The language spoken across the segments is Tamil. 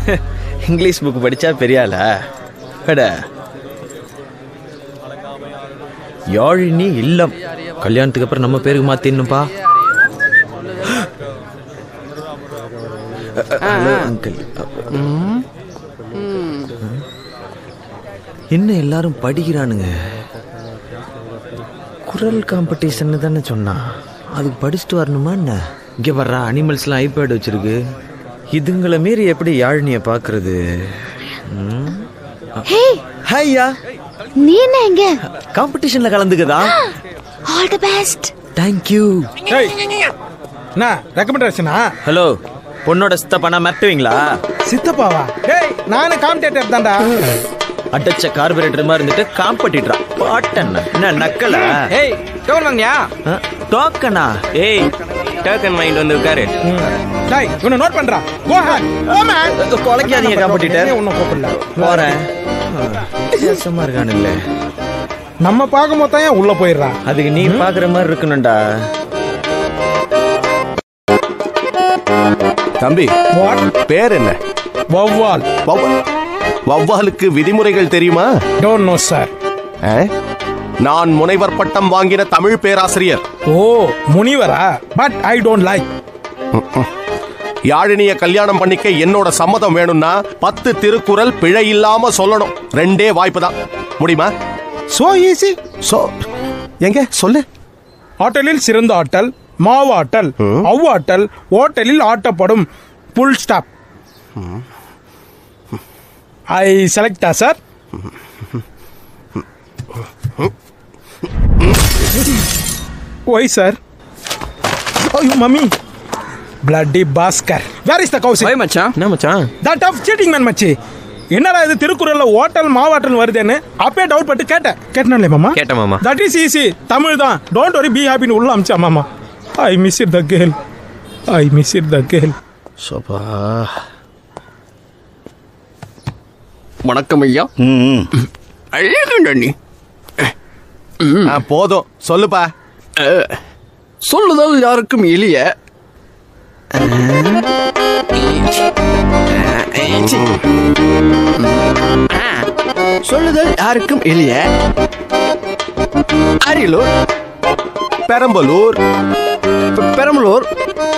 இங்கிலீஷ் புக் படிச்சா பெரிய ஆளா எட யாழினி இல்லம் கல்யாணத்துக்கு அப்புறம் நம்ம பேருக்கு மாத்திடணும்பா ஹலோ அங்கிள் என்ன எல்லாரும் படிக்கிறானுங்க குரல் காம்படிஷன் தானே சொன்னான் அதுக்கு படிச்சுட்டு வரணுமா என்ன இங்கே வர்ற அனிமல்ஸ்லாம் ஐபேட் வச்சிருக்கு இதுங்களை மீறி எப்படி யாழினியை பார்க்கறது ம்? ஹே ஹையா நீ என்ன எங்க காம்படிஷன்ல கலந்துக்குதா ஆல் தி பெஸ்ட் தேங்க்யூ ஏய் என்ன ரெக்கமெண்டேஷனா ஹலோ பொண்ணோட சித்தப்பானா மிரட்டுவீங்களா சித்தப்பாவா டேய் நானே காம்படேட்டர் தான்டா அடைச்ச கார்பரேட்டர் மாதிரி இருந்துட்டு காம்படிட்டரா பாட்டண்ணா என்ன நக்கலா ஏய் டோக்கன் வாங்கியா டோக்கனா ஏய் டோக்கன் வாங்கிட்டு வந்து உட்காரு டேய் இவனை நோட் பண்றா கோ ஹேட் ஓ மேன் குலைக்காதீங்க காம்படிட்டர் ஒன்னும் கூப்பிடல போறேன் வித்தியாசமா இருக்கானுல்ல நம்ம பார்க்கும் போது தான் ஏன் உள்ள போயிடுறான் அதுக்கு நீ பாக்குற மாதிரி இருக்கணும்டா தம்பி பேர் என்ன வௌவால் வௌவா- வௌவாலுக்கு விதிமுறைகள் தெரியுமா டோன்ட் நோ சார் ஆ? நான் முனைவர் பட்டம் வாங்கின தமிழ் பேராசிரியர் ஓ முனிவரா பட் ஐ டோன்ட் லைக் யாழினிய கல்யாணம் பண்ணிக்க என்னோட சம்மதம் வேணும்னா பத்து திருக்குறள் பிழை இல்லாம சொல்லணும் ரெண்டே வாய்ப்பு தான் முடியுமா சோ ஈஸி சோ எங்க சொல்லு ஆட்டலில் சிறந்த ஆட்டல் மாவாட்டல் அவ்வாட்டல் ஓட்டலில் ஆட்டப்படும் புல் ஸ்டாப் ஐ செலக்டா சார் ஒய் சார் ஐயோ mummy bloody Bhaskar where is the Kousi போய் மச்சான் என்ன மச்சான் தட் ஆஃப் சீட்டிங் மேன் மச்சி என்னடா இது திருக்குறள்ல ஓட்டல் மாவாட்டல் வருதுன்னு அப்பயே டவுட் பட்டு கேட்டேன் கேட்டனே மாமா கேட்டேன் மாமா. தட் இஸ் ஈஸி தமிழ் தான் டோன்ட் வரி பி ஹாப்பின்னு உள்ள அமிச்சா மாமா I miss it the girl I miss it the girl சோபா வணக்கம் ஐயா அழகுண்டா நீ ஆ, போதும் சொல்லுப்பா சொல்லுதல் யாருக்கும் எளிய சொல்லுதல் யாருக்கும் எளிய அரியலூர் பெரம்பலூர் பெ- பெரம்பலூர்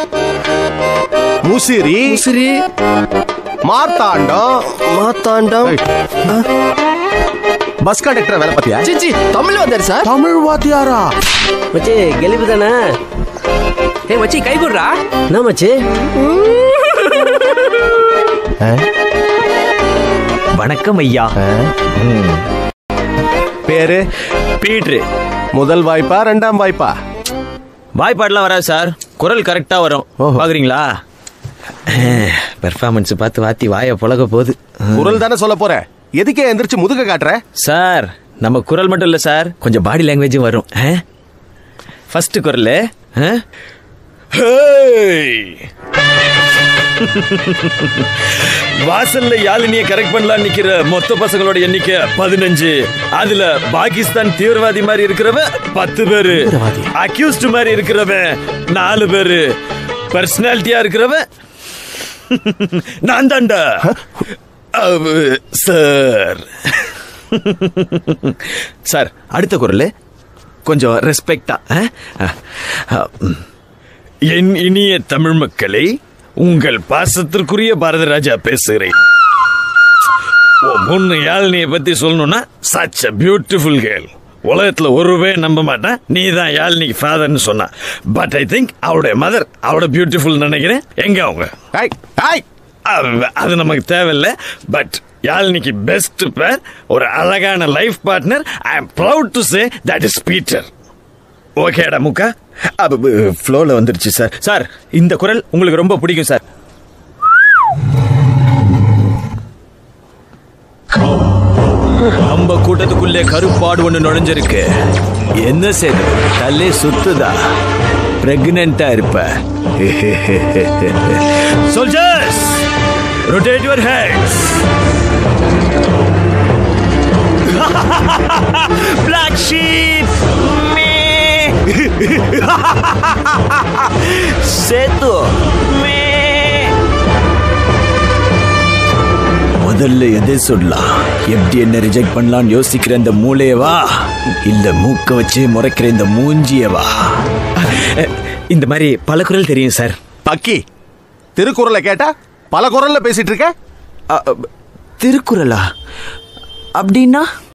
முசிறி உசிரி மார்த்தாண்டம் மாத்தாண்டம் பஸ் கண்டக்டர் வேலை பத்தியா சிச்சி தமிழ் வந்தாரு சார் தமிழ் வாத்தியாரா மச்சி கெலிப்பு தானே ஏய் மச்சி கை கொடுறா என்ன மச்சி வணக்கம் ஐயா பேரு பீட்ரு முதல் வாய்ப்பா ரெண்டாம் வாய்ப்பா வாய்ப்பாடுலாம் வராது சார் குரல் கரெக்டா வரும் ஓஹோ. பாக்குறீங்களா பெர்ஃபார்மன்ஸ் பார்த்து வாத்தி வாய புழக போகுது குரல் தானே சொல்ல போற எதுக்கே எந்திரிச்சு முதுக காட்டுற சார் நம்ம குரல் மட்டும் இல்ல சார் கொஞ்சம் பாடி லாங்குவேஜும் வரும் ஃபர்ஸ்ட் குரல் ஆ? ஹேய்! வாசல்ல யாழினிய கரெக்ட் பண்ணலாம் நிக்கிற மொத்த பசங்களோட எண்ணிக்கை பதினஞ்சு அதுல பாகிஸ்தான் தீவிரவாதி மாதிரி இருக்கிறவன் பத்து பேரு அக்யூஸ்ட் மாதிரி இருக்கிறவன் நாலு பேரு பர்சனாலிட்டியா இருக்கிறவன் நான் தான்டா அவ், சார் சார் அடுத்த குரல் கொஞ்சம் ரெஸ்பெக்டா என் இனிய தமிழ் மக்களே உங்கள் பாசத்திற்குரிய பாரத ராஜா பேசுகிறேன் உன் பொண்ணு யாழினிய பத்தி சொல்லணும்னா சச் அ பியூட்டிஃபுல் கேர்ள் உலகத்துல ஒருவே நம்ப மாட்டேன் நீ தான் யாழினிக்கு ஃபாதர்னு சொன்னா பட் ஐ திங்க் அவருடைய மதர் அவட பியூட்டிஃபுல் நினைக்கிறேன் எங்க அவங்க ஏய், ஏய், அது- அது நமக்கு தேவையில்லை பட் யாழ்னிக்கு பெஸ்ட் பேர் ஒரு அழகான life partner I am proud to say that is Peter ஓகேடா முக்கா அப்ப ஃப்ளோல வந்துருச்சு சார் சார் இந்த குரல் உங்களுக்கு ரொம்ப பிடிக்கும் சார் நம்ம கூட்டத்துக்குள்ளே கருப்பாடு ஒண்ணு நுழைஞ்சிருக்கு என்ன செய்து தல்லே சுத்துதா பிரெக்னண்டா இருப்ப soldiers rotate your heads black sheep சேத்து மே முதல்ல எதை சொல்லலாம் எப்படி என்ன ரிஜெக்ட் பண்ணலாம்னு யோசிக்கிற இந்த மூளையவா இல்ல மூக்க வச்சு முறைக்கிற இந்த மூஞ்சியவா இந்த மாதிரி பல குரல் தெரியும் சார் பக்கி திருக்குறளை கேட்டா பல குரல்ல பேசிட்டு இருக்க திருக்குறளா அப்படின்னா